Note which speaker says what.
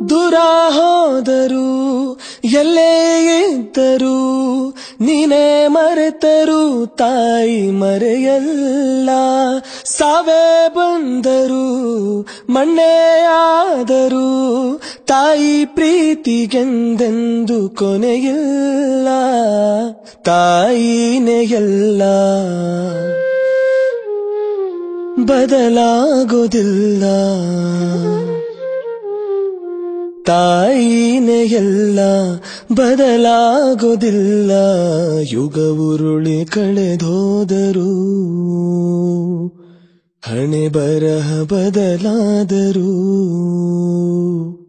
Speaker 1: ದೂರ ಹೋದರು ಎಲ್ಲೇ ಇದ್ದರು ನೀನೇ ಮರೆತರು ತಾಯಿ ಮರೆಯಲ್ಲ ಸಾವೇ ಬಂದರು ಮಣ್ಣೇ ಆದರು ತಾಯಿ ಪ್ರೀತಿಗೆಂದೆಂದು ಕೊನೆಯಿಲ್ಲ ತಾಯಿನೇ ಎಲ್ಲ ಬದಲಾಗೋದಿಲ್ಲ ತಾಯಿನೇ ಎಲ್ಲ ಬದಲಾಗೋದಿಲ್ಲ ಯುಗ ಉರುಳಿ ಕಳೆದೋದರು ಹಣೆ ಬರಹ ಬದಲಾದರು